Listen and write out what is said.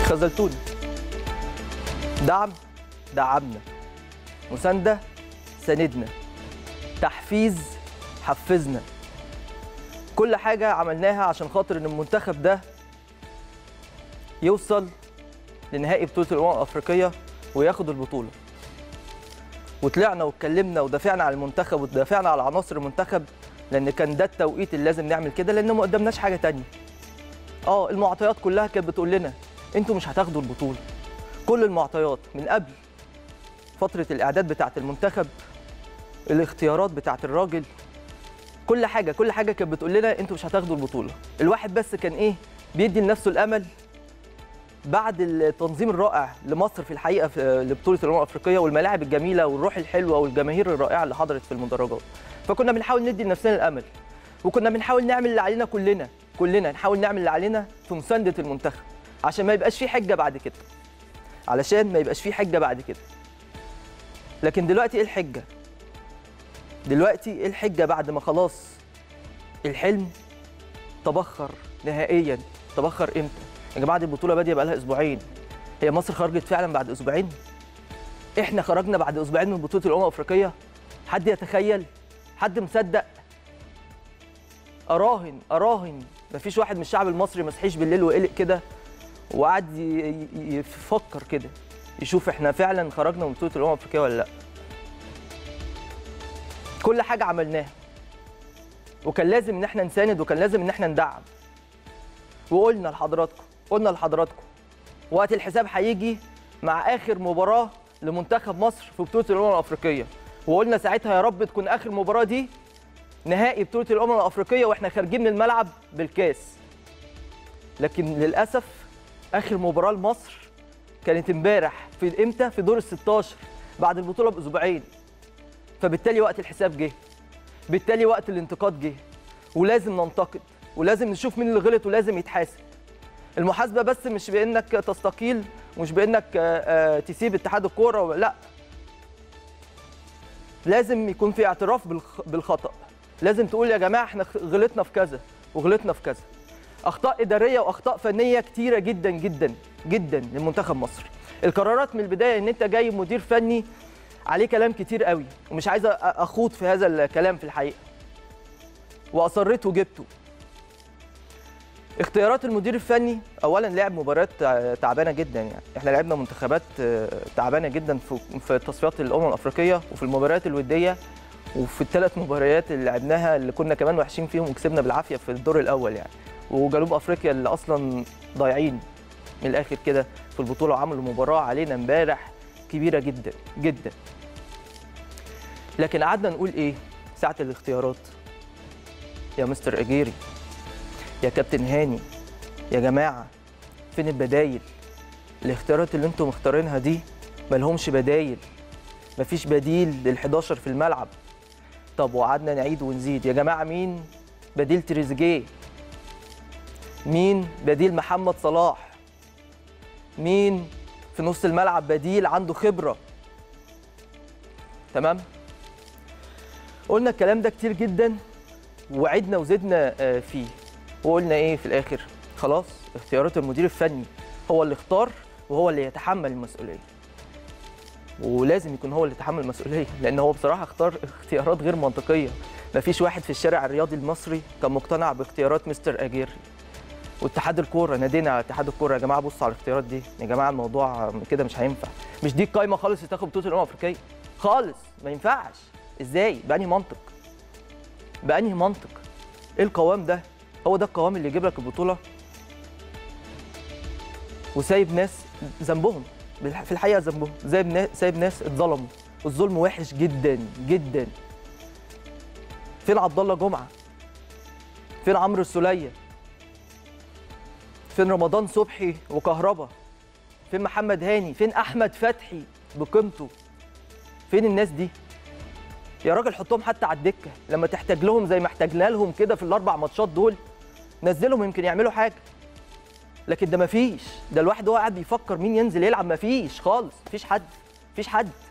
خذلتونا دعم دعمنا مسانده ساندنا تحفيز حفزنا كل حاجه عملناها عشان خاطر ان المنتخب ده يوصل لنهائي بطوله الامم الافريقيه وياخد البطوله وطلعنا واتكلمنا ودافعنا على المنتخب ودافعنا على عناصر المنتخب لان كان ده التوقيت اللي لازم نعمل كده لان ما قدامناش حاجه تانية اه المعطيات كلها كانت بتقول لنا انتوا مش هتاخدوا البطوله كل المعطيات من قبل فتره الاعداد بتاعه المنتخب الاختيارات بتاعه الراجل كل حاجه كل حاجه كانت بتقول لنا انتوا مش هتاخدوا البطوله الواحد بس كان ايه بيدي لنفسه الامل بعد التنظيم الرائع لمصر في الحقيقه في لبطوله الامم الافريقيه والملاعب الجميله والروح الحلوه والجماهير الرائعه اللي حضرت في المدرجات فكنا بنحاول ندي لنفسنا الامل وكنا بنحاول نعمل اللي علينا كلنا كلنا نحاول نعمل اللي علينا في مسانده المنتخب عشان ما يبقاش في حجه بعد كده علشان ما يبقاش في حجه بعد كده لكن دلوقتي ايه الحجه دلوقتي ايه الحجه بعد ما خلاص الحلم تبخر نهائيا تبخر امتى يا جماعه دي البطوله باديه بقى لها اسبوعين هي مصر خرجت فعلا بعد اسبوعين احنا خرجنا بعد اسبوعين من بطوله الامم الافريقيه حد يتخيل حد مصدق اراهن اراهن مفيش واحد من الشعب المصري ما صحيش بالليل وقلق كده وقعد ي- ي- يفكر كده يشوف احنا فعلا خرجنا من بطوله الامم الافريقيه ولا لا كل حاجه عملناها وكان لازم ان احنا نساند وكان لازم ان احنا ندعم وقلنا لحضراتكم قلنا لحضراتكم وقت الحساب هيجي مع اخر مباراه لمنتخب مصر في بطوله الامم الافريقيه وقلنا ساعتها يا رب تكون اخر مباراه دي نهائي بطوله الامم الافريقيه واحنا خارجين من الملعب بالكاس لكن للاسف اخر مباراه لمصر كانت امبارح في امتى في دور ال 16 بعد البطوله باسبوعين فبالتالي وقت الحساب جه بالتالي وقت الانتقاد جه ولازم ننتقد ولازم نشوف مين اللي غلط ولازم يتحاسب المحاسبه بس مش بانك تستقيل ومش بانك آه، آه، تسيب اتحاد الكوره و- لا لازم يكون في اعتراف بالخ- بالخطا لازم تقول يا جماعه احنا خ- غلطنا في كذا وغلطنا في كذا اخطاء اداريه واخطاء فنيه كتيره جدا جدا جدا لمنتخب مصر القرارات من البدايه ان انت جاي مدير فني عليه كلام كتير قوي ومش عايز أ- اخوض في هذا الكلام في الحقيقه واصريت وجبته اختيارات المدير الفني اولا لعب مباريات تع- تعبانه جدا يعني احنا لعبنا منتخبات آه، تعبانه جدا في في تصفيات الامم الافريقيه وفي المباريات الوديه وفي الثلاث مباريات اللي لعبناها اللي كنا كمان وحشين فيهم وكسبنا بالعافيه في الدور الاول يعني وجنوب افريقيا اللي اصلا ضايعين من الاخر كده في البطوله وعملوا مباراه علينا امبارح كبيره جدا جدا لكن قعدنا نقول ايه ساعه الاختيارات يا مستر اجيري يا كابتن هاني يا جماعه فين البدايل الاختيارات اللي انتم مختارينها دي ملهمش بدايل مفيش بديل لل11 في الملعب طب وقعدنا نعيد ونزيد يا جماعه مين بديل تريزيجيه مين بديل محمد صلاح مين في نص الملعب بديل عنده خبره تمام قلنا الكلام ده كتير جدا وعدنا وزدنا آه، فيه وقلنا ايه في الاخر خلاص اختيارات المدير الفني هو اللي اختار وهو اللي يتحمل المسؤوليه ولازم يكون هو اللي يتحمل المسؤوليه لان هو بصراحه اختار اختيارات غير منطقيه مفيش واحد في الشارع الرياضي المصري كان مقتنع باختيارات مستر اجيري واتحاد الكوره نادينا على اتحاد الكوره يا جماعه بصوا على الاختيارات دي يا جماعه الموضوع كده مش هينفع مش دي القايمه خالص اللي تاخد بطوله الامم الافريقيه خالص ما ينفعش ازاي بانهي منطق بانهي منطق ايه القوام ده هو ده القوام اللي يجيب لك البطوله وسايب ناس ذنبهم بالح- في الحقيقه ذنبهم سايب ناس سايب ناس اتظلموا والظلم وحش جدا جدا فين عبد الله جمعه فين عمرو السوليه فين رمضان صبحي وكهربا فين محمد هاني فين احمد فتحي بقيمته فين الناس دي يا راجل حطهم حتى على الدكه لما تحتاج لهم زي ما احتاجنا لهم كده في الاربع ماتشات دول نزلهم يمكن يعملوا حاجه لكن ده مفيش ده الواحد هو قاعد بيفكر مين ينزل يلعب مفيش خالص مفيش حد مفيش حد